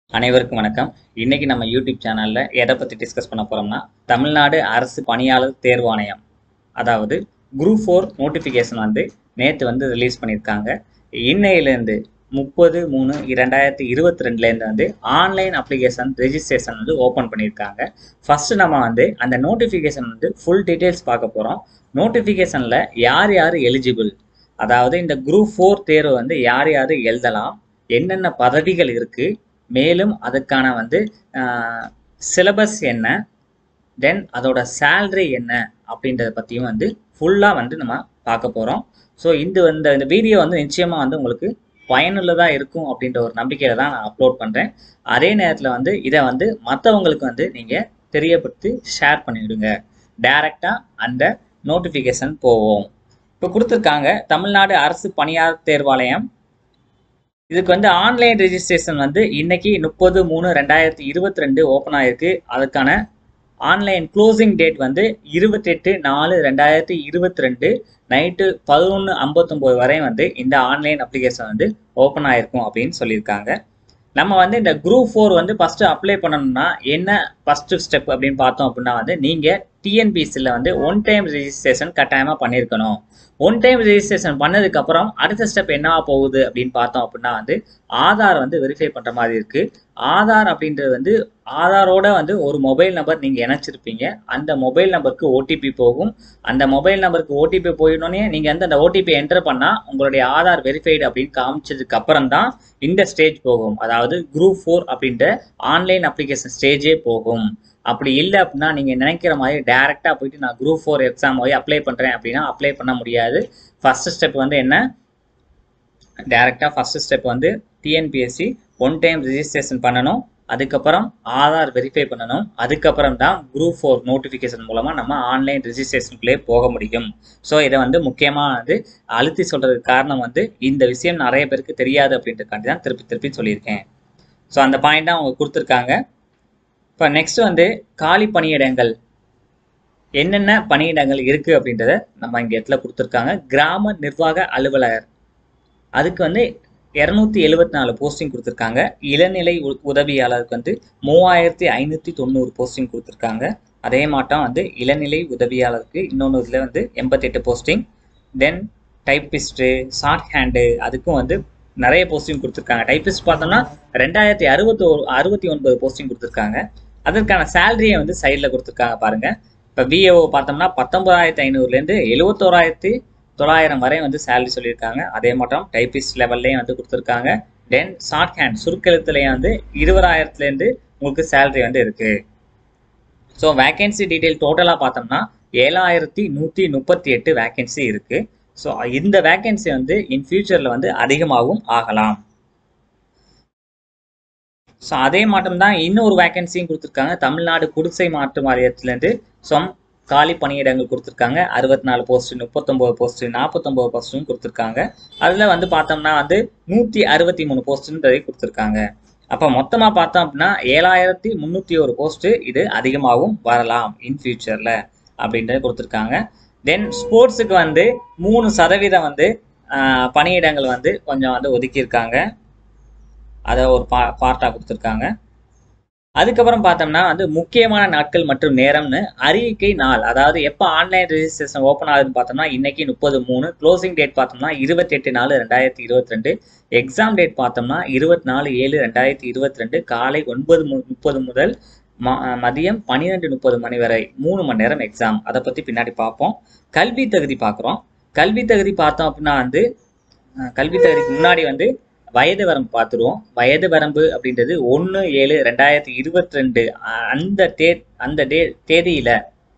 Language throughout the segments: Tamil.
அனைவருக்கும் வணக்கம் இன்னைக்கு நம்ம யூடியூப் சேனல்ல எதை பத்தி டிஸ்கஸ் பண்ண போறோம்னா தமிழ்நாடு அரசு பணியாளர் தேர்வாணையம் அதாவது குரூப் ஃபோர் நோட்டிஃபிகேஷன் வந்து நேற்று வந்து ரிலீஸ் பண்ணியிருக்காங்க இன்னையிலேருந்து முப்பது மூணு இரண்டாயிரத்தி இருபத்தி ரெண்டுலேருந்து வந்து ஆன்லைன் அப்ளிகேஷன் ரெஜிஸ்ட்ரேஷன் வந்து ஓப்பன் பண்ணியிருக்காங்க ஃபர்ஸ்ட் நம்ம வந்து அந்த நோட்டிஃபிகேஷன் வந்து ஃபுல் டீட்டெயில்ஸ் பார்க்க போகிறோம் நோட்டிஃபிகேஷனில் யார் யார் எலிஜிபிள் அதாவது இந்த குரூப் ஃபோர் தேர்வு வந்து யார் யார் எழுதலாம் என்னென்ன பதவிகள் இருக்குது மேலும் அதுக்கான வந்து சிலபஸ் என்ன தென் அதோட சேல்ரி என்ன அப்படின்றத பற்றியும் வந்து ஃபுல்லாக வந்து நம்ம பார்க்க போகிறோம் ஸோ இந்த இந்த இந்த வீடியோ வந்து நிச்சயமாக வந்து உங்களுக்கு பயனுள்ளதாக இருக்கும் அப்படின்ற ஒரு நம்பிக்கையில் தான் நான் அப்லோட் பண்ணுறேன் அதே நேரத்தில் வந்து இதை வந்து மற்றவங்களுக்கு வந்து நீங்கள் தெரியப்படுத்தி ஷேர் பண்ணிவிடுங்க டைரெக்டாக அந்த நோட்டிஃபிகேஷன் போவோம் இப்போ கொடுத்துருக்காங்க தமிழ்நாடு அரசு பணியாளர் தேர்வாலயம் இதுக்கு வந்து ஆன்லைன் ரெஜிஸ்ட்ரேஷன் வந்து இன்னைக்கு முப்பது மூணு ரெண்டாயிரத்தி இருபத்தி ரெண்டு ஓப்பன் ஆயிருக்கு அதுக்கான ஆன்லைன் க்ளோசிங் டேட் வந்து இருபத்தெட்டு நாலு ரெண்டாயிரத்தி இருபத்தி ரெண்டு நைட்டு பதினொன்று ஐம்பத்தொம்போது வரை வந்து இந்த ஆன்லைன் அப்ளிகேஷன் வந்து ஓப்பன் ஆயிருக்கும் அப்படின்னு சொல்லியிருக்காங்க நம்ம வந்து இந்த குரூப் ஃபோர் வந்து ஃபஸ்ட்டு அப்ளை பண்ணணும்னா என்ன ஃபஸ்ட்டு ஸ்டெப் அப்படின்னு பார்த்தோம் அப்படின்னா வந்து நீங்கள் டிஎன்பிசியில் வந்து ஒன் டைம் ரெஜிஸ்ட்ரேஷன் கட்டாயமாக பண்ணியிருக்கணும் ஒன் டைம் ரெஜிஸ்ட்ரேஷன் பண்ணதுக்கப்புறம் அடுத்த ஸ்டெப் என்னவா போகுது அப்படின்னு பார்த்தோம் அப்படின்னா வந்து ஆதார் வந்து வெரிஃபை பண்ணுற மாதிரி இருக்குது ஆதார் அப்படின்றது வந்து ஆதாரோட வந்து ஒரு மொபைல் நம்பர் நீங்கள் இணைச்சிருப்பீங்க அந்த மொபைல் நம்பருக்கு ஓடிபி போகும் அந்த மொபைல் நம்பருக்கு ஓடிபி போயிடனே நீங்கள் வந்து அந்த ஓடிபி என்டர் பண்ணால் உங்களுடைய ஆதார் வெரிஃபைடு அப்படின்னு காமிச்சதுக்கு அப்புறம் தான் இந்த ஸ்டேஜ் போகும் அதாவது குரூப் ஃபோர் அப்படின்ற ஆன்லைன் அப்ளிகேஷன் ஸ்டேஜே போகும் அப்படி இல்லை அப்படின்னா நீங்கள் நினைக்கிற மாதிரி டேரெக்டாக போயிட்டு நான் குரூப் ஃபோர் எக்ஸாம் போய் அப்ளை பண்ணுறேன் அப்படின்னா அப்ளை பண்ண முடியாது ஃபஸ்ட்டு ஸ்டெப் வந்து என்ன டேரெக்டாக ஃபஸ்ட்டு ஸ்டெப் வந்து டிஎன்பிஎஸ்சி ஒன் டைம் ரிஜிஸ்ட்ரேஷன் பண்ணணும் அதுக்கப்புறம் ஆதார் வெரிஃபை பண்ணணும் அதுக்கப்புறம் தான் குரூப் ஃபோர் நோட்டிஃபிகேஷன் மூலமாக நம்ம ஆன்லைன் ரிஜிஸ்ட்ரேஷனுக்குள்ளே போக முடியும் ஸோ இதை வந்து முக்கியமாக வந்து அழுத்தி சொல்கிறதுக்கு காரணம் வந்து இந்த விஷயம் நிறைய பேருக்கு தெரியாது அப்படின்றதுக்காண்டி தான் திருப்பி திருப்பி சொல்லியிருக்கேன் ஸோ அந்த பாயிண்ட் தான் அவங்க கொடுத்துருக்காங்க இப்போ நெக்ஸ்ட் வந்து காலி பணியிடங்கள் என்னென்ன பணியிடங்கள் இருக்குது அப்படின்றத நம்ம இங்கே இடத்துல கொடுத்துருக்காங்க கிராம நிர்வாக அலுவலர் அதுக்கு வந்து இரநூத்தி எழுபத்தி நாலு போஸ்டிங் கொடுத்துருக்காங்க இளநிலை உதவியாளருக்கு வந்து மூவாயிரத்தி ஐநூற்றி தொண்ணூறு போஸ்டிங் கொடுத்துருக்காங்க அதே மாட்டம் வந்து இளநிலை உதவியாளருக்கு இன்னொன்று இதில் வந்து எண்பத்தெட்டு posting then typist shorthand அதுக்கும் வந்து நிறைய போஸ்டிங் கொடுத்துருக்காங்க டைப்பிஸ்ட் பார்த்தோம்னா ரெண்டாயிரத்தி அறுபத்தி அறுபத்தி ஒன்பது போஸ்டிங் கொடுத்துருக்காங்க அதற்கான சேலரியை வந்து சைடில் கொடுத்துருக்காங்க பாருங்கள் இப்போ விஏஓ பார்த்தோம்னா பத்தொன்பதாயிரத்தி ஐநூறுலேருந்து எழுபத்தோராயிரத்தி தொள்ளாயிரம் வரை வந்து சேலரி சொல்லியிருக்காங்க அதே மட்டும் டைப்பிஸ்ட் லெவல்லையும் வந்து கொடுத்துருக்காங்க தென் ஷார்ட் ஹேண்ட் சுருக்கெழுத்துலேயும் வந்து இருபதாயிரத்துலேருந்து உங்களுக்கு சேலரி வந்து இருக்குது ஸோ வேக்கன்சி டீட்டெயில் டோட்டலாக பார்த்தோம்னா ஏழாயிரத்தி நூற்றி முப்பத்தி எட்டு வேக்கன்சி இருக்குது ஸோ இந்த வேக்கன்சி வந்து இன் ஃபியூச்சரில் வந்து அதிகமாகவும் ஆகலாம் ஸோ அதே மாற்றம் தான் இன்னொரு வேக்கன்சியும் கொடுத்துருக்காங்க தமிழ்நாடு குடிசை மாற்று வாரியத்துலேருந்து சொம் காலி பணியிடங்கள் கொடுத்துருக்காங்க அறுபத்தி நாலு போஸ்ட்டு முப்பத்தொம்போது போஸ்ட்டு நாற்பத்தொம்போது போஸ்ட்டும் கொடுத்துருக்காங்க அதில் வந்து பார்த்தோம்னா வந்து நூற்றி அறுபத்தி மூணு போஸ்ட்டுன்றதை கொடுத்துருக்காங்க அப்போ மொத்தமாக பார்த்தோம் அப்படின்னா ஏழாயிரத்தி முந்நூற்றி ஒரு போஸ்ட்டு இது அதிகமாகவும் வரலாம் இன் ஃபியூச்சரில் அப்படின்றது கொடுத்துருக்காங்க தென் ஸ்போர்ட்ஸுக்கு வந்து மூணு சதவீதம் வந்து பணியிடங்கள் வந்து கொஞ்சம் வந்து ஒதுக்கியிருக்காங்க அதை ஒரு பா பார்ட்டாக கொடுத்துருக்காங்க அதுக்கப்புறம் பார்த்தோம்னா வந்து முக்கியமான நாட்கள் மற்றும் நேரம்னு அறிவிக்கை நாள் அதாவது எப்போ ஆன்லைன் ரெஜிஸ்ட்ரேஷன் ஓப்பன் ஆகுதுன்னு பார்த்தோம்னா இன்னைக்கு முப்பது மூணு க்ளோசிங் டேட் பார்த்தோம்னா இருபத்தெட்டு நாலு ரெண்டாயிரத்தி இருபத்தி ரெண்டு எக்ஸாம் டேட் பார்த்தோம்னா இருபத்தி நாலு ஏழு ரெண்டாயிரத்தி இருபத்தி ரெண்டு காலை ஒன்பது முப்பது முதல் ம மதியம் பன்னிரெண்டு முப்பது மணி வரை மூணு மணி நேரம் எக்ஸாம் அதை பற்றி பின்னாடி பார்ப்போம் கல்வி தகுதி பார்க்குறோம் கல்வி தகுதி பார்த்தோம் அப்படின்னா வந்து கல்வி தகுதிக்கு முன்னாடி வந்து வயது வரம்பு பார்த்துருவோம் வயது வரம்பு அப்படின்றது ஒன்று ஏழு ரெண்டாயிரத்தி இருபத்தி ரெண்டு அந்த தே அந்த டே தேதியில்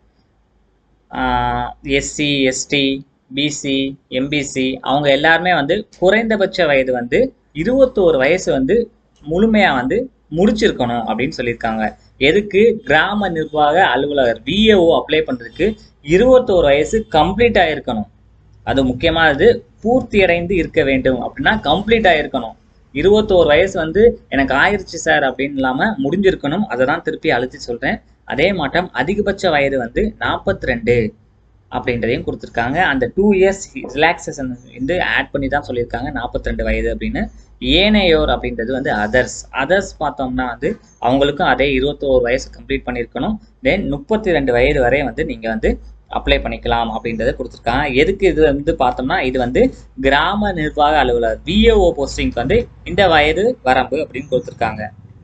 எஸ்சி எஸ்டி பிசி எம்பிசி அவங்க எல்லாருமே வந்து குறைந்தபட்ச வயது வந்து இருபத்தோரு வயசு வந்து முழுமையாக வந்து முடிச்சிருக்கணும் அப்படின்னு சொல்லியிருக்காங்க எதுக்கு கிராம நிர்வாக அலுவலர் விஏஓ அப்ளை பண்ணுறதுக்கு இருபத்தோரு வயசு கம்ப்ளீட் ஆகிருக்கணும் அது முக்கியமானது பூர்த்தி அடைந்து இருக்க வேண்டும் அப்படின்னா கம்ப்ளீட் ஆகிருக்கணும் இருபத்தோரு வயசு வந்து எனக்கு ஆயிடுச்சு சார் அப்படின்னு இல்லாமல் முடிஞ்சிருக்கணும் அதை தான் திருப்பி அழுத்தி சொல்கிறேன் அதே மாட்டம் அதிகபட்ச வயது வந்து நாற்பத்தி ரெண்டு அப்படின்றதையும் கொடுத்துருக்காங்க அந்த டூ இயர்ஸ் ரிலாக்ஸேஷன் வந்து ஆட் பண்ணி தான் சொல்லியிருக்காங்க நாற்பத்தி ரெண்டு வயது அப்படின்னு ஏனையோர் அப்படின்றது வந்து அதர்ஸ் அதர்ஸ் பார்த்தோம்னா வந்து அவங்களுக்கும் அதே இருபத்தோரு வயசு கம்ப்ளீட் பண்ணியிருக்கணும் தென் முப்பத்தி ரெண்டு வயது வரை வந்து நீங்கள் வந்து அப்ளை பண்ணிக்கலாம் அப்படின்றத கொடுத்துருக்காங்க எதுக்கு இது வந்து பார்த்தோம்னா இது வந்து கிராம நிர்வாக அலுவலர் விஏஓ போஸ்டிங்க்கு வந்து இந்த வயது வரம்பு அப்படின்னு கொடுத்துருக்காங்க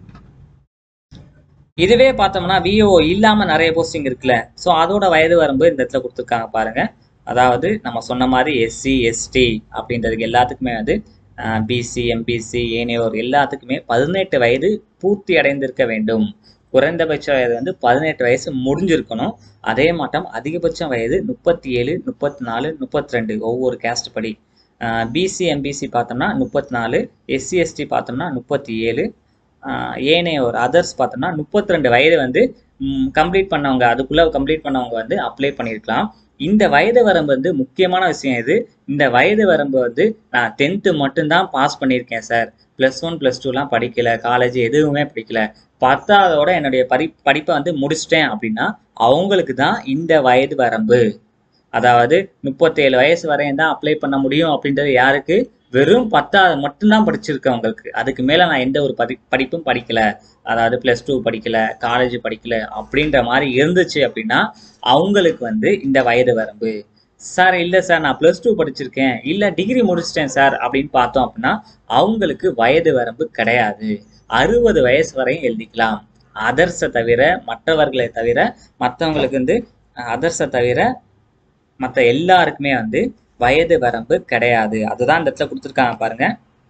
இதுவே பார்த்தோம்னா விஓ இல்லாமல் நிறைய போஸ்டிங் இருக்குல்ல ஸோ அதோட வயது வரம்பு இந்த இடத்துல கொடுத்துருக்காங்க பாருங்க அதாவது நம்ம சொன்ன மாதிரி எஸ்சி எஸ்டி அப்படின்றதுக்கு எல்லாத்துக்குமே வந்து பிசி எம்பிசி ஏனையோர் எல்லாத்துக்குமே பதினெட்டு வயது பூர்த்தி அடைந்திருக்க வேண்டும் குறைந்தபட்ச வயது வந்து பதினெட்டு வயசு முடிஞ்சிருக்கணும் அதே மாட்டம் அதிகபட்ச வயது முப்பத்தி ஏழு முப்பத்தி நாலு முப்பத்தி ரெண்டு ஒவ்வொரு கேஸ்ட் படி பிசி எம்பிசி பார்த்தோம்னா முப்பத்தி நாலு எஸ்சி எஸ்டி பார்த்தோம்னா முப்பத்தி ஏழு ஏனையோர் அதர்ஸ் பார்த்தோம்னா முப்பத்தி ரெண்டு வயது வந்து கம்ப்ளீட் பண்ணவங்க அதுக்குள்ளே கம்ப்ளீட் பண்ணவங்க வந்து அப்ளை பண்ணியிருக்கலாம் இந்த வயது வரம்பு வந்து முக்கியமான விஷயம் இது இந்த வயது வரம்பு வந்து நான் டென்த்து மட்டும்தான் பாஸ் பண்ணியிருக்கேன் சார் ப்ளஸ் ஒன் ப்ளஸ் டூலாம் படிக்கல காலேஜ் எதுவுமே படிக்கல பத்தாவதோட என்னுடைய படி படிப்பை வந்து முடிச்சிட்டேன் அப்படின்னா அவங்களுக்கு தான் இந்த வயது வரம்பு அதாவது முப்பத்தேழு வயசு வரையும் தான் அப்ளை பண்ண முடியும் அப்படின்றது யாருக்கு வெறும் பத்தாவது மட்டும்தான் படிச்சிருக்கவங்களுக்கு அதுக்கு மேலே நான் எந்த ஒரு படி படிப்பும் படிக்கல அதாவது ப்ளஸ் டூ படிக்கல காலேஜ் படிக்கல அப்படின்ற மாதிரி இருந்துச்சு அப்படின்னா அவங்களுக்கு வந்து இந்த வயது வரம்பு சார் இல்லை சார் நான் ப்ளஸ் டூ படிச்சிருக்கேன் இல்லை டிகிரி முடிச்சிட்டேன் சார் அப்படின்னு பார்த்தோம் அப்படின்னா அவங்களுக்கு வயது வரம்பு கிடையாது அறுபது வயசு வரையும் எழுதிக்கலாம் அதர்ஸை தவிர மற்றவர்களை தவிர மற்றவங்களுக்கு வந்து அதர்ஸை தவிர மற்ற எல்லாருக்குமே வந்து வயது வரம்பு கிடையாது அதுதான் இந்த இடத்துல கொடுத்துருக்காங்க பாருங்க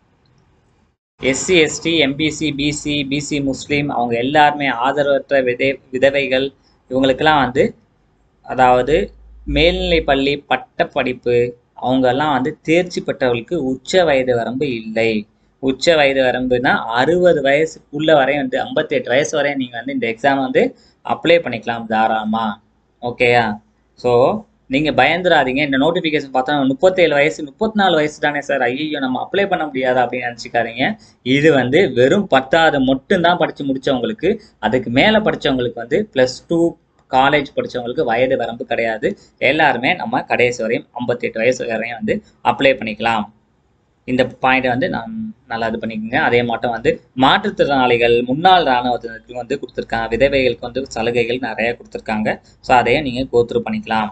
SC ST MBC BC BC முஸ்லீம் அவங்க எல்லாருமே ஆதரவற்ற விதை விதவைகள் இவங்களுக்கெல்லாம் வந்து அதாவது மேல்நிலை பள்ளி பட்ட படிப்பு அவங்கெல்லாம் வந்து தேர்ச்சி பெற்றவர்களுக்கு உச்ச வயது வரம்பு இல்லை உச்ச வயது வரம்புனா அறுபது வயசுக்குள்ள வரையும் வந்து ஐம்பத்தெட்டு வயசு வரையும் நீங்கள் வந்து இந்த எக்ஸாம் வந்து அப்ளை பண்ணிக்கலாம் தாராளமாக ஓகேயா ஸோ நீங்கள் பயந்துடாதீங்க இந்த நோட்டிஃபிகேஷன் பார்த்தா முப்பத்தேழு வயசு முப்பத்தி நாலு வயசு தானே சார் ஐயோ நம்ம அப்ளை பண்ண முடியாது அப்படின்னு நினச்சிக்காதீங்க இது வந்து வெறும் பத்தாவது மட்டும்தான் படித்து முடித்தவங்களுக்கு அதுக்கு மேலே படித்தவங்களுக்கு வந்து ப்ளஸ் டூ காலேஜ் படித்தவங்களுக்கு வயது வரம்பு கிடையாது எல்லாருமே நம்ம கடைசி வரையும் ஐம்பத்தெட்டு வயசு வரையும் வந்து அப்ளை பண்ணிக்கலாம் இந்த பாயிண்ட் வந்து நான் நல்லா இது பண்ணிக்கோங்க அதே மாட்டம் வந்து மாற்றுத்திறனாளிகள் முன்னாள் இராணுவத்தினருக்கு வந்து கொடுத்துருக்காங்க விதவைகளுக்கு வந்து சலுகைகள் நிறைய கொடுத்துருக்காங்க ஸோ அதையும் நீங்கள் கோத்ரூ பண்ணிக்கலாம்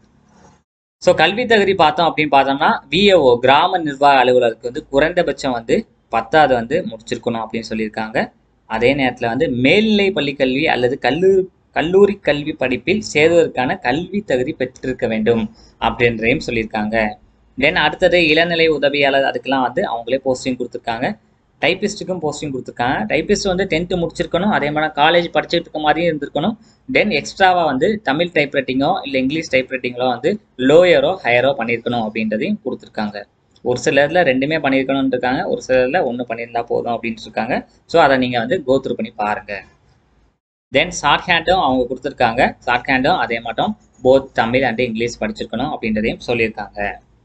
ஸோ கல்வி தகுதி பார்த்தோம் அப்படின்னு பார்த்தோம்னா விஏஓ கிராம நிர்வாக அலுவலருக்கு வந்து குறைந்தபட்சம் வந்து பத்தாவது வந்து முடிச்சிருக்கணும் அப்படின்னு சொல்லியிருக்காங்க அதே நேரத்தில் வந்து மேல்நிலை பள்ளிக்கல்வி அல்லது கல்லூரி கல்லூரி கல்வி படிப்பில் சேருவதற்கான கல்வி தகுதி பெற்றிருக்க வேண்டும் அப்படின்றதையும் சொல்லியிருக்காங்க தென் அடுத்தது இளநிலை உதவியாளர் அதுக்கெல்லாம் வந்து அவங்களே போஸ்டிங் கொடுத்துருக்காங்க டைப்பிஸ்ட்டுக்கும் போஸ்டிங் கொடுத்துருக்காங்க டைப்பிஸ்ட் வந்து டென்த்து முடிச்சிருக்கணும் அதே மாதிரி காலேஜ் படிச்சுட்டு இருக்க மாதிரியும் இருந்திருக்கணும் தென் எக்ஸ்ட்ராவாக வந்து தமிழ் டைப் ரைட்டிங்கோ இல்லை இங்கிலீஷ் டைப் ரைட்டிங்களோ வந்து லோயரோ ஹையரோ பண்ணியிருக்கணும் அப்படின்றதையும் கொடுத்துருக்காங்க ஒரு சிலரில் ரெண்டுமே பண்ணியிருக்கணும்னு இருக்காங்க ஒரு சிலரில் ஒன்று பண்ணியிருந்தா போதும் அப்படின்ட்டு இருக்காங்க ஸோ அதை நீங்கள் வந்து கோத்ரூ பண்ணி பாருங்கள் தென் ஷார்ட் ஹேண்டும் அவங்க கொடுத்துருக்காங்க ஷார்ட் ஹேண்டும் அதே மட்டும் போத் தமிழ் அண்ட் இங்கிலீஷ் படிச்சிருக்கணும் அப்படின்றதையும் சொல்லியிருக்காங்க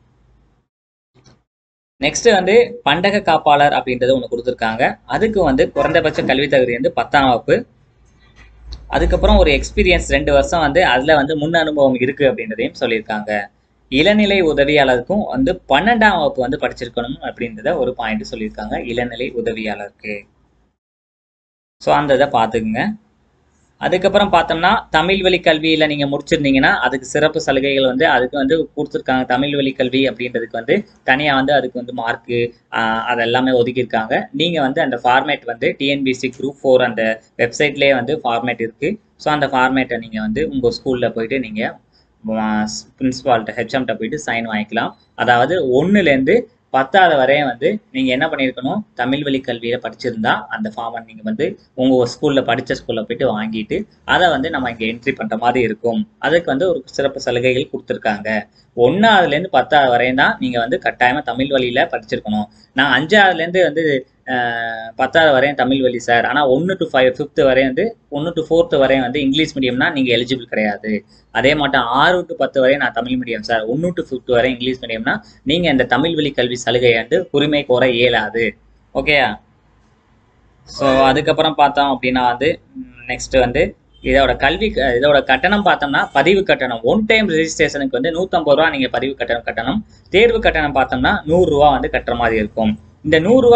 நெக்ஸ்ட் வந்து பண்டக காப்பாளர் அப்படின்றது ஒன்று கொடுத்துருக்காங்க அதுக்கு வந்து குறைந்தபட்ச கல்வி தகுதி வந்து பத்தாம் வகுப்பு அதுக்கப்புறம் ஒரு எக்ஸ்பீரியன்ஸ் ரெண்டு வருஷம் வந்து அதில் வந்து முன் அனுபவம் இருக்குது அப்படின்றதையும் சொல்லியிருக்காங்க இளநிலை உதவியாளருக்கும் வந்து பன்னெண்டாம் வகுப்பு வந்து படிச்சிருக்கணும் அப்படின்றத ஒரு பாயிண்ட் சொல்லியிருக்காங்க இளநிலை உதவியாளருக்கு ஸோ அந்த இதை பார்த்துக்குங்க அதுக்கப்புறம் பார்த்தோம்னா தமிழ் வழி கல்வியில் நீங்கள் முடிச்சிருந்தீங்கன்னா அதுக்கு சிறப்பு சலுகைகள் வந்து அதுக்கு வந்து கொடுத்துருக்காங்க தமிழ் வழி கல்வி அப்படின்றதுக்கு வந்து தனியாக வந்து அதுக்கு வந்து மார்க்கு அதெல்லாமே ஒதுக்கியிருக்காங்க நீங்கள் வந்து அந்த ஃபார்மேட் வந்து டிஎன்பிசி குரூப் ஃபோர் அந்த வெப்சைட்லேயே வந்து ஃபார்மேட் இருக்குது ஸோ அந்த ஃபார்மேட்டை நீங்கள் வந்து உங்கள் ஸ்கூலில் போயிட்டு நீங்கள் பிரின்ஸிபால்கிட்ட ஹெச்எம்கிட்ட போயிட்டு சைன் வாங்கிக்கலாம் அதாவது ஒன்றுலேருந்து பத்தாவது வரையும் வந்து நீங்கள் என்ன பண்ணியிருக்கணும் தமிழ் வழி கல்வியில் படிச்சிருந்தா அந்த ஃபார்மை நீங்கள் வந்து உங்கள் ஸ்கூலில் படித்த ஸ்கூலில் போயிட்டு வாங்கிட்டு அதை வந்து நம்ம இங்கே என்ட்ரி பண்ணுற மாதிரி இருக்கும் அதுக்கு வந்து ஒரு சிறப்பு சலுகைகள் கொடுத்துருக்காங்க ஒன்றாவதுலேருந்து பத்தாவது வரையும் தான் நீங்கள் வந்து கட்டாயமாக தமிழ் வழியில் படிச்சிருக்கணும் நான் அஞ்சாவதுலேருந்து வந்து பத்தாவது வரையும் தமிழ் வழி சார் ஆனால் ஒன்று டு ஃபைவ் ஃபிஃப்த்து வரையும் வந்து ஒன்று டு ஃபோர்த்து வரையும் வந்து இங்கிலீஷ் மீடியம்னா நீங்கள் எலிஜிபிள் கிடையாது அதே மாட்டம் ஆறு டு பத்து வரையும் நான் தமிழ் மீடியம் சார் ஒன்று டு ஃபிஃப்த் வரை இங்கிலீஷ் மீடியம்னா நீங்கள் இந்த தமிழ் வழி கல்வி சலுகை வந்து உரிமை கோர இயலாது ஓகேயா ஸோ அதுக்கப்புறம் பார்த்தோம் அப்படின்னா வந்து நெக்ஸ்ட் வந்து இதோட கல்வி க- இதோட கட்டணம் பார்த்தோம்னா பதிவு கட்டணம் ஒன் டைம் ரெஜிஸ்ட்ரேஷனுக்கு வந்து நூற்றம்பது ரூபா நீங்கள் பதிவு கட்டணம் கட்டணும் தேர்வு கட்டணம் பார்த்தோம்னா நூறுரூவா வந்து கட்டுற மாதிரி இருக்கும் இந்த நூறுரூவா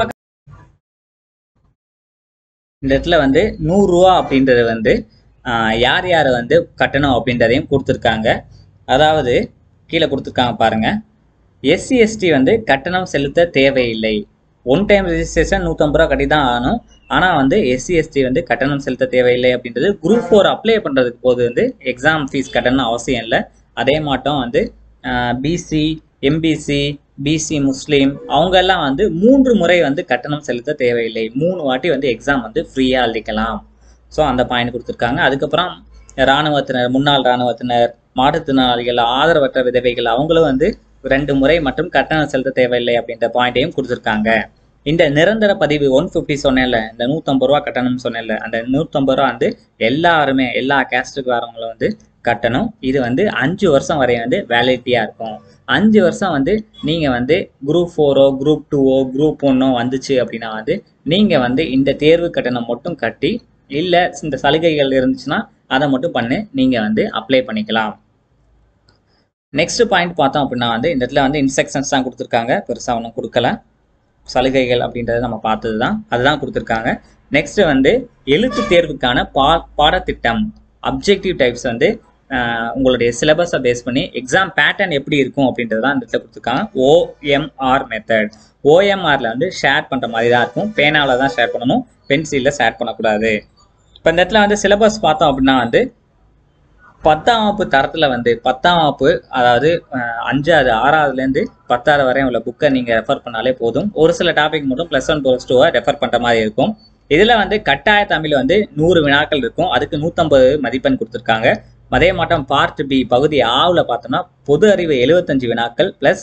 இந்த இடத்துல வந்து நூறுரூவா அப்படின்றது வந்து ஆஹ், யார் யார் வந்து கட்டணும் அப்படின்றதையும் கொடுத்துருக்காங்க அதாவது கீழே கொடுத்துருக்காங்க பாருங்க எஸ்சி எஸ்டி வந்து கட்டணம் செலுத்த தேவையில்லை ஒன் டைம் ரெஜிஸ்ட்ரேஷன் நூற்றம்பது ரூபா கட்டி தான் ஆகணும் ஆனால் வந்து எஸ்சி எஸ்டி வந்து கட்டணம் செலுத்த தேவையில்லை அப்படின்றது குரூப் ஃபோர் அப்ளை பண்ணுறதுக்கு போது வந்து எக்ஸாம் ஃபீஸ் கட்டணம் அவசியம் இல்லை அதே மாட்டம் வந்து பிசி எம்பிசி பிசி முஸ்லீம் அவங்கெல்லாம் வந்து மூன்று முறை வந்து கட்டணம் செலுத்த தேவையில்லை மூணு வாட்டி வந்து எக்ஸாம் வந்து ஃப்ரீயாக எழுதிக்கலாம் ஸோ அந்த பாயிண்ட் கொடுத்துருக்காங்க அதுக்கப்புறம் இராணுவத்தினர் முன்னாள் இராணுவத்தினர் மாற்றுத்திறனாளிகள் ஆதரவற்ற விதவைகள் அவங்களும் வந்து ரெண்டு முறை மற்றும் கட்டணம் செலுத்த தேவையில்லை அப்படின்ற பாயிண்ட்டையும் கொடுத்துருக்காங்க இந்த நிரந்தர பதிவு ஒன் ஃபிஃப்டி சொன்னேன்ல இந்த நூற்றம்பது ரூபா கட்டணம் சொன்னேன்ல அந்த நூற்றம்பது ரூபா வந்து எல்லாருமே எல்லா கேஸ்ட்டுக்கு வரவங்களும் வந்து கட்டணும் இது வந்து அஞ்சு வருஷம் வரை வந்து வேலிட்டியாக இருக்கும் அஞ்சு வருஷம் வந்து நீங்கள் வந்து குரூப் ஃபோரோ குரூப் டூவோ குரூப் ஒன்னோ வந்துச்சு அப்படின்னா வந்து நீங்கள் வந்து இந்த தேர்வு கட்டணம் மட்டும் கட்டி இல்லை இந்த சலுகைகள் இருந்துச்சுன்னா அதை மட்டும் பண்ணி நீங்கள் வந்து அப்ளை பண்ணிக்கலாம் நெக்ஸ்ட் பாயிண்ட் பார்த்தோம் அப்படின்னா வந்து இந்த இடத்துல வந்து இன்ஸ்ட்ரக்ஷன்ஸ் தான் கொடுத்துருக்காங்க பெருசாக ஒன்றும் கொடுக்கல சலுகைகள் அப்படின்றத நம்ம பார்த்தது தான் அதுதான் கொடுத்துருக்காங்க நெக்ஸ்ட் வந்து எழுத்து தேர்வுக்கான பா பாடத்திட்டம் அப்ஜெக்டிவ் டைப்ஸ் வந்து ஆஹ், உங்களுடைய சிலபஸை பேஸ் பண்ணி எக்ஸாம் பேட்டர்ன் எப்படி இருக்கும் அப்படின்றது தான் இந்த இடத்துல கொடுத்துருக்காங்க ஓஎம்ஆர் மெத்தட் ஓஎம்ஆரில் வந்து ஷேர் பண்ணுற மாதிரி தான் இருக்கும் பேனாவில் தான் ஷேர் பண்ணணும் பென்சிலில் ஷேர் பண்ணக்கூடாது இப்போ இந்த இடத்துல வந்து சிலபஸ் பார்த்தோம் அப்படின்னா வந்து பத்தாம் வகுப்பு தரத்தில் வந்து பத்தாம் வகுப்பு அதாவது அஹ், அஞ்சாவது ஆறாவதுலேருந்து பத்தாவது வரையும் உள்ள புக்கை நீங்கள் ரெஃபர் பண்ணாலே போதும் ஒரு சில டாபிக் மட்டும் ப்ளஸ் ஒன் ப்ளஸ் டூவை ரெஃபர் பண்ணுற மாதிரி இருக்கும் இதில் வந்து கட்டாய தமிழ் வந்து நூறு வினாக்கள் இருக்கும் அதுக்கு நூற்றம்பது மதிப்பெண் கொடுத்துருக்காங்க அதே மாட்டம் பார்ட் பி பகுதி ஆவில் பார்த்தோம்னா பொது அறிவு எழுபத்தஞ்சு வினாக்கள் ப்ளஸ்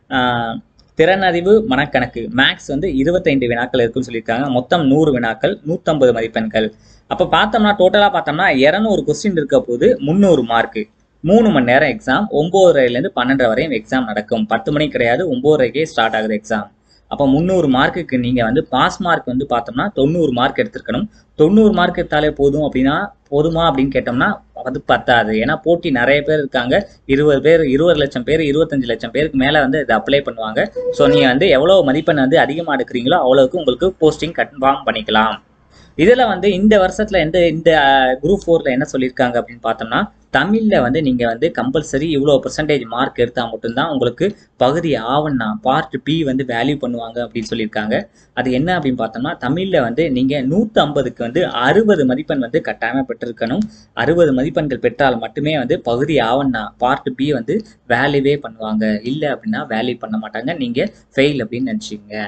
திறனறிவு மனக்கணக்கு மேக்ஸ் வந்து இருபத்தைந்து வினாக்கள் இருக்குன்னு சொல்லியிருக்காங்க மொத்தம் நூறு வினாக்கள் நூற்றம்பது மதிப்பெண்கள் அப்போ பார்த்தோம்னா டோட்டலாக பார்த்தோம்னா இரநூறு கொஸ்டின் இருக்க போது முந்நூறு மார்க்கு மூணு மணி நேரம் எக்ஸாம் ஒம்போதரைலேருந்து பன்னெண்டரை வரையும் எக்ஸாம் நடக்கும் பத்து மணிக்கு கிடையாது ஒம்போதரைக்கே ஸ்டார்ட் ஆகுது எக்ஸாம் அப்போ முந்நூறு மார்க்குக்கு நீங்கள் வந்து பாஸ் மார்க் வந்து பார்த்தோம்னா தொண்ணூறு மார்க் எடுத்திருக்கணும் தொண்ணூறு மார்க் எடுத்தாலே போதும் அப்படின்னா போதுமா அப்படின்னு கேட்டோம்னா அது பத்தாது ஏன்னா போட்டி நிறைய பேர் இருக்காங்க இருபது பேர் இருபது லட்சம் பேர் இருபத்தஞ்சு லட்சம் பேருக்கு மேலே வந்து இதை அப்ளை பண்ணுவாங்க ஸோ நீங்கள் வந்து எவ்வளோ மதிப்பெண் வந்து அதிகமாக எடுக்கிறீங்களோ அவ்வளோவுக்கு உங்களுக்கு போஸ்டிங் கன்ஃபார்ம் பண்ணிக்கலாம் இதில் வந்து இந்த வருஷத்தில் எந்த இந்த குரூப் ஃபோரில் என்ன சொல்லியிருக்காங்க அப்படின்னு பார்த்தோம்னா தமிழில் வந்து நீங்கள் வந்து கம்பல்சரி இவ்வளோ பர்சன்டேஜ் மார்க் எடுத்தால் மட்டும்தான் உங்களுக்கு பகுதி ஆவண்ணா பார்ட் பி வந்து வேல்யூ பண்ணுவாங்க அப்படின்னு சொல்லியிருக்காங்க அது என்ன அப்படின்னு பார்த்தோம்னா தமிழில் வந்து நீங்கள் நூற்றி ஐம்பதுக்கு வந்து அறுபது மதிப்பெண் வந்து கட்டாயமாக பெற்றிருக்கணும் அறுபது மதிப்பெண்கள் பெற்றால் மட்டுமே வந்து பகுதி ஆவண்ணா பார்ட் பி வந்து வேல்யூவே பண்ணுவாங்க இல்லை அப்படின்னா வேல்யூ பண்ண மாட்டாங்க நீங்கள் ஃபெயில் அப்படின்னு நினச்சிங்க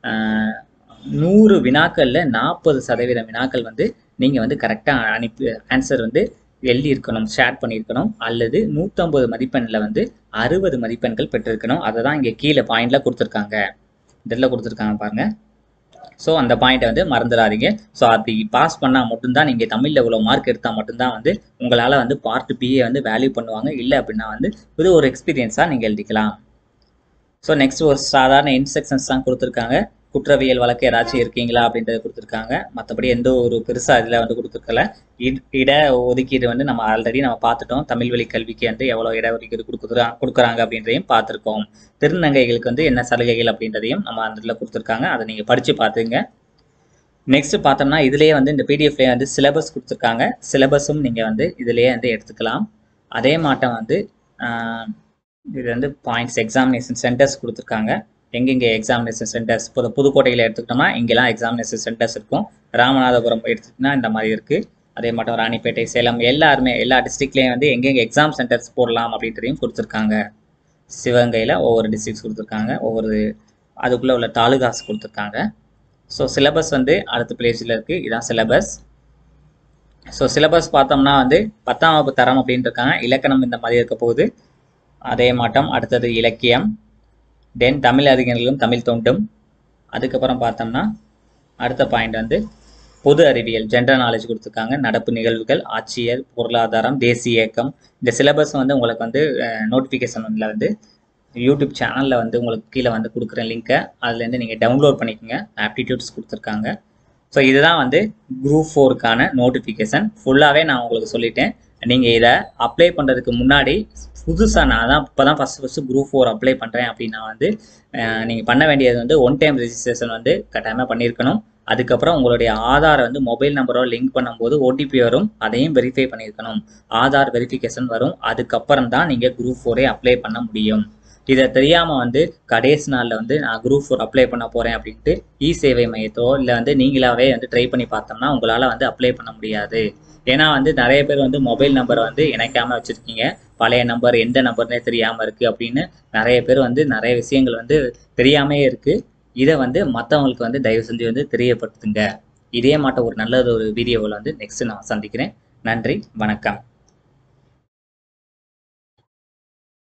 நூறு வினாக்களில் நாற்பது சதவீத வினாக்கள் வந்து நீங்கள் வந்து கரெக்டாக அனுப்பி ஆன்சர் வந்து எழுதி இருக்கணும் ஷேர் பண்ணியிருக்கணும் அல்லது நூற்றம்பது மதிப்பெண்ணில் வந்து அறுபது மதிப்பெண்கள் பெற்றிருக்கணும் அதை தான் இங்கே கீழே பாயிண்டில் கொடுத்துருக்காங்க இதில் கொடுத்துருக்காங்க பாருங்கள் ஸோ அந்த பாயிண்ட்டை வந்து மறந்துடாதீங்க ஸோ அப்படி பாஸ் பண்ணால் மட்டும்தான் நீங்கள் தமிழில் இவ்வளோ மார்க் எடுத்தால் மட்டும்தான் வந்து உங்களால் வந்து பார்ட் பிஏ வந்து வேல்யூ பண்ணுவாங்க இல்லை அப்படின்னா வந்து இது ஒரு எக்ஸ்பீரியன்ஸாக நீங்கள் எழுதிக்கலாம் ஸோ நெக்ஸ்ட் ஒரு சாதாரண இன்ஸ்ட்ரக்ஷன்ஸ் தான் கொடுத்துருக்காங்க குற்றவியல் வழக்கு ஏதாச்சும் இருக்கீங்களா அப்படின்றத கொடுத்துருக்காங்க மற்றபடி எந்த ஒரு பெருசாக இதில் வந்து கொடுத்துருக்கல இட இட ஒதுக்கீடு வந்து நம்ம ஆல்ரெடி நம்ம பார்த்துட்டோம் தமிழ் வழி கல்விக்கு வந்து எவ்வளோ இட ஒதுக்கீடு கொடுக்குறா கொடுக்குறாங்க அப்படின்றதையும் பார்த்துருக்கோம் திருநங்கைகளுக்கு வந்து என்ன சலுகைகள் அப்படின்றதையும் நம்ம அந்த இதில் கொடுத்துருக்காங்க அதை நீங்கள் படித்து பார்த்துங்க நெக்ஸ்ட் பார்த்தோம்னா இதுலேயே வந்து இந்த பிடிஎஃப்லேயே வந்து சிலபஸ் கொடுத்துருக்காங்க சிலபஸும் நீங்கள் வந்து இதுலேயே வந்து எடுத்துக்கலாம் அதே மாட்டம் வந்து ஆஹ், இது வந்து பாயிண்ட்ஸ் எக்ஸாமினேஷன் சென்டர்ஸ் கொடுத்துருக்காங்க எங்கெங்கே எக்ஸாமினேஷன் சென்டர்ஸ் இப்போ புதுக்கோட்டையில் எடுத்துக்கிட்டோம்னா இங்கெல்லாம் எக்ஸாமினேஷன் சென்டர்ஸ் இருக்கும் ராமநாதபுரம் எடுத்துக்கிட்டோம்னா இந்த மாதிரி இருக்குது அதே மட்டும் ராணிப்பேட்டை சேலம் எல்லாருமே எல்லா டிஸ்ட்ரிக்ட்லேயும் வந்து எங்கெங்கே எக்ஸாம் சென்டர்ஸ் போடலாம் அப்படின்றதையும் கொடுத்துருக்காங்க சிவகங்கையில் ஒவ்வொரு டிஸ்ட்ரிக்ஸ் கொடுத்துருக்காங்க ஒவ்வொரு அதுக்குள்ளே உள்ள தாலுகாஸ் கொடுத்துருக்காங்க ஸோ சிலபஸ் வந்து அடுத்த பிளேஸில் இருக்குது இதான் சிலபஸ் ஸோ சிலபஸ் பார்த்தோம்னா வந்து பத்தாம் வகுப்பு தரம் அப்படின்னு இருக்காங்க இலக்கணம் இந்த மாதிரி இருக்க போகுது அதே மாட்டம் அடுத்தது இலக்கியம் தென் தமிழ் அறிஞர்களும் தமிழ் தோண்டும் அதுக்கப்புறம் பார்த்தோம்னா அடுத்த பாயிண்ட் வந்து பொது அறிவியல் ஜென்ரல் நாலேஜ் கொடுத்துருக்காங்க நடப்பு நிகழ்வுகள் ஆட்சியல் பொருளாதாரம் தேசிய இயக்கம் இந்த சிலபஸ் வந்து உங்களுக்கு வந்து நோட்டிஃபிகேஷனில் வந்து யூடியூப் சேனலில் வந்து உங்களுக்கு கீழே வந்து கொடுக்குற லிங்க்கை அதுலேருந்து நீங்கள் டவுன்லோட் பண்ணிக்கோங்க ஆப்டிடியூட்ஸ் கொடுத்துருக்காங்க ஸோ இதுதான் வந்து குரூப் ஃபோருக்கான நோட்டிஃபிகேஷன் ஃபுல்லாகவே நான் உங்களுக்கு சொல்லிட்டேன் நீங்கள் இதை அப்ளை பண்ணுறதுக்கு முன்னாடி புதுசாக நான் தான் இப்போ தான் first first group four apply பண்ணுறேன் அப்படின்னா வந்து நீங்கள் பண்ண வேண்டியது வந்து ஒன் டைம் ரெஜிஸ்ட்ரேஷன் வந்து கட்டாயமாக பண்ணியிருக்கணும் அதுக்கப்புறம் உங்களுடைய ஆதார் வந்து மொபைல் நம்பரோட லிங்க் பண்ணும்போது ஓடிபி வரும் அதையும் வெரிஃபை பண்ணியிருக்கணும் ஆதார் வெரிஃபிகேஷன் வரும் அதுக்கப்புறம் தான் நீங்கள் குரூப் ஃபோரே அப்ளை பண்ண முடியும் இதை தெரியாமல் வந்து கடைசி நாளில் வந்து நான் குரூப் ஃபோர் அப்ளை பண்ண போகிறேன் அப்படின்ட்டு இ சேவை மையத்தோ இல்லை வந்து நீங்களாவே வந்து ட்ரை பண்ணி பார்த்தோம்னா உங்களால் வந்து அப்ளை பண்ண முடியாது ஏன்னா வந்து நிறைய பேர் வந்து மொபைல் நம்பரை வந்து இணைக்காமல் வச்சுருக்கீங்க பழைய நம்பர் எந்த நம்பர்னே தெரியாமல் இருக்குது அப்படின்னு நிறைய பேர் வந்து நிறைய விஷயங்கள் வந்து தெரியாமே இருக்குது இதை வந்து மற்றவங்களுக்கு வந்து தயவு செஞ்சு வந்து தெரியப்படுத்துங்க இதே மாட்ட ஒரு நல்லது ஒரு வீடியோவில் வந்து நெக்ஸ்ட் நான் சந்திக்கிறேன் நன்றி வணக்கம்